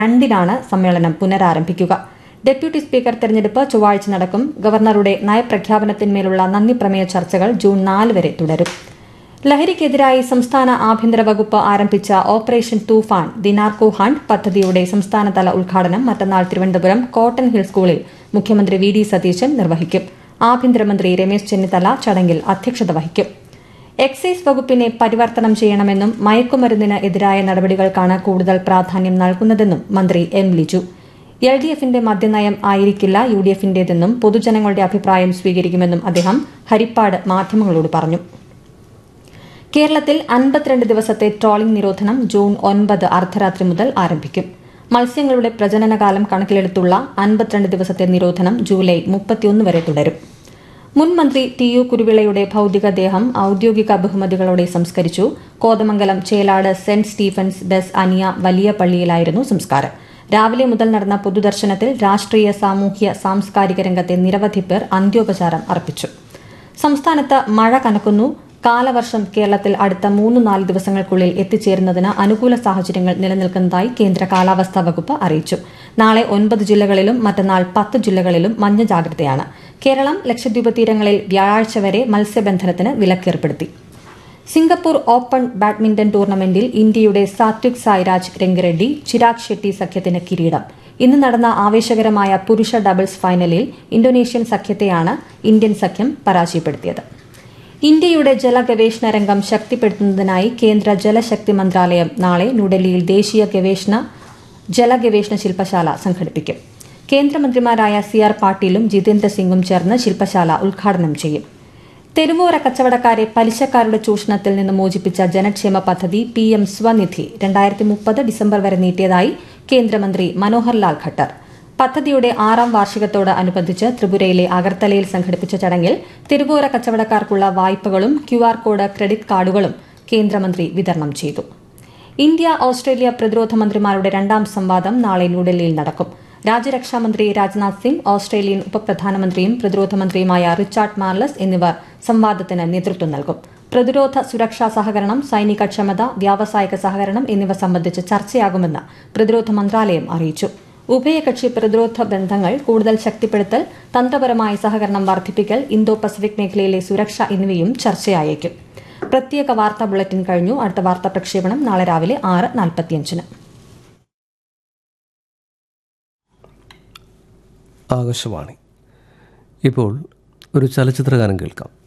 രണ്ടിനാണ് സമ്മേളനം പുനരാരംഭിക്കുക deputy speaker തെരഞ്ഞെടുപ്പ് ചൊവ്വാഴ്ച നടക്കും ഗവർണറുടെ നയപ്രഖ്യാപനത്തിന്മേലുള്ള നന്ദി പ്രമേയ ചർച്ചകൾ ജൂൺ നാല് വരെ തുടരും ലഹരിക്കെതിരായി സംസ്ഥാന ആഭ്യന്തര വകുപ്പ് ആരംഭിച്ച operation Toofan the narco hunt പദ്ധതിയുടെ സംസ്ഥാനതല ഉദ്ഘാടനം മറ്റന്നാൾ തിരുവനന്തപുരം കോട്ടൺ ഹിൽ സ്കൂളിൽ മുഖ്യമന്ത്രി വി ഡി സതീശൻ നിർവഹിക്കും ആഭ്യന്തരമന്ത്രി രമേശ് ചെന്നിത്തല ചടങ്ങിൽ അധ്യക്ഷത വഹിക്കും എക്സൈസ് വകുപ്പിനെ പരിവർത്തനം ചെയ്യണമെന്നും മയക്കുമരുന്നിന് എതിരായ നടപടികൾക്കാണ് കൂടുതൽ പ്രാധാന്യം നൽകുന്നതെന്നും മന്ത്രി എം ലിജു എൽ ഡി എഫിന്റെ മദ്യനയം ആയിരിക്കില്ല യു ഡി എഫിന്റേതെന്നും പൊതുജനങ്ങളുടെ അഭിപ്രായം സ്വീകരിക്കുമെന്നും അദ്ദേഹം ഹരിപ്പാട് മാധ്യമങ്ങളോട് പറഞ്ഞു കേരളത്തിൽ അൻപത്തിരണ്ട് ദിവസത്തെ ട്രോളിംഗ് നിരോധനം ജൂൺ ഒൻപത് അർദ്ധരാത്രി മുതൽ ആരംഭിക്കും മത്സ്യങ്ങളുടെ പ്രജനനകാലം കണക്കിലെടുത്തുള്ള അൻപത്തിരണ്ട് ദിവസത്തെ നിരോധനം ജൂലൈ മുപ്പത്തിയൊന്ന് വരെ തുടരും മുൻ മന്ത്രി ടി യു കുരുവിളയുടെ ഭൌതികദേഹം ഔദ്യോഗിക ബഹുമതികളോടെ സംസ്കരിച്ചു കോതമംഗലം ചേലാട് സെന്റ് സ്റ്റീഫൻസ് ബെസ് അനിയ വലിയ പള്ളിയിലായിരുന്നു സംസ്കാരം രാവിലെ മുതൽ നടന്ന പൊതുദർശനത്തിൽ രാഷ്ട്രീയ സാമൂഹ്യ സാംസ്കാരിക രംഗത്തെ നിരവധി പേർ അന്ത്യോപചാരം അർപ്പിച്ചു സംസ്ഥാനത്ത് മഴ കനക്കുന്നു കാലവർഷം കേരളത്തിൽ അടുത്ത മൂന്ന് നാല് ദിവസങ്ങൾക്കുള്ളിൽ എത്തിച്ചേരുന്നതിന് അനുകൂല സാഹചര്യങ്ങൾ നിലനിൽക്കുന്നതായി കേന്ദ്ര കാലാവസ്ഥാ വകുപ്പ് അറിയിച്ചു നാളെ ഒൻപത് ജില്ലകളിലും മറ്റന്നാൾ പത്ത് ജില്ലകളിലും മഞ്ഞ ജാഗ്രതയാണ് കേരളം ലക്ഷദ്വീപ് തീരങ്ങളിൽ വ്യാഴാഴ്ച വരെ മത്സ്യബന്ധനത്തിന് വിലക്കേർപ്പെടുത്തി സിംഗപ്പൂർ ഓപ്പൺ ബാഡ്മിന്റൺ ടൂർണമെന്റിൽ ഇന്ത്യയുടെ സാത്വിക് സായ്രാജ് രംഗറെഡ്ഡി ചിരാഗ് ഷെട്ടി സഖ്യത്തിന് കിരീടം ഇന്ന് നടന്ന ആവേശകരമായ പുരുഷ ഡബിൾസ് ഫൈനലിൽ ഇന്തോനേഷ്യൻ സഖ്യത്തെയാണ് ഇന്ത്യൻ സഖ്യം പരാജയപ്പെടുത്തിയത് ഇന്ത്യയുടെ ജലഗവേഷണ രംഗം ശക്തിപ്പെടുത്തുന്നതിനായി കേന്ദ്ര ജലശക്തി മന്ത്രാലയം നാളെ ന്യൂഡൽഹിയിൽ ദേശീയ ഗവേഷണ ജലഗവേഷണ ശില്പശാല സംഘടിപ്പിക്കും കേന്ദ്രമന്ത്രിമാരായ സി ആർ പാട്ടീലും ജിതേന്ദ്ര സിംഗും ചേർന്ന് ശില്പശാല ഉദ്ഘാടനം ചെയ്യും തെരുവോര കച്ചവടക്കാരെ പലിശക്കാരുടെ ചൂഷണത്തിൽ നിന്ന് മോചിപ്പിച്ച ജനക്ഷേമ പദ്ധതി പി എം സ്വനിധി രണ്ടായിരത്തി മുപ്പത് ഡിസംബർ വരെ നീട്ടിയതായി കേന്ദ്രമന്ത്രി മനോഹർ ലാൽ ഖട്ടർ പദ്ധതിയുടെ ആറാം വാർഷികത്തോട് അനുബന്ധിച്ച് ത്രിപുരയിലെ അഗർത്തലയിൽ സംഘടിപ്പിച്ച ചടങ്ങിൽ തെരുവോര കച്ചവടക്കാർക്കുള്ള വായ്പകളും ക്യുആർ കോഡ് ക്രെഡിറ്റ് കാർഡുകളും കേന്ദ്രമന്ത്രി വിതരണം ചെയ്തു ഇന്ത്യ ഓസ്ട്രേലിയ പ്രതിരോധ മന്ത്രിമാരുടെ രണ്ടാം സംവാദം നാളെ ന്യൂഡൽഹിയിൽ നടക്കും രാജ്യരക്ഷാമന്ത്രി രാജ്നാഥ് സിംഗ് ഓസ്ട്രേലിയൻ ഉപപ്രധാനമന്ത്രിയും പ്രതിരോധ മന്ത്രിയുമായ റിച്ചാർഡ് മാർലസ് എന്നിവർ സംവാദത്തിന് നേതൃത്വം നൽകും പ്രതിരോധ സുരക്ഷാ സഹകരണം സൈനിക ക്ഷമത വ്യാവസായിക സഹകരണം എന്നിവ സംബന്ധിച്ച് ചർച്ചയാകുമെന്ന് പ്രതിരോധ മന്ത്രാലയം അറിയിച്ചു ഉഭയകക്ഷി പ്രതിരോധ ബന്ധങ്ങൾ കൂടുതൽ ശക്തിപ്പെടുത്തൽ തന്ത്രപരമായ സഹകരണം വർദ്ധിപ്പിക്കൽ ഇന്തോ പസഫിക് മേഖലയിലെ സുരക്ഷ എന്നിവയും ചർച്ചയായേക്കും പ്രത്യേക വാർത്താ ബുള്ളറ്റിൻ കഴിഞ്ഞു അടുത്ത വാർത്താ പ്രക്ഷേപണം നാളെ രാവിലെ ആറ് നാൽപ്പത്തിയഞ്ചിന് ആകാശവാണി ഇപ്പോൾ ഒരു ചലച്ചിത്രഗാനം കേൾക്കാം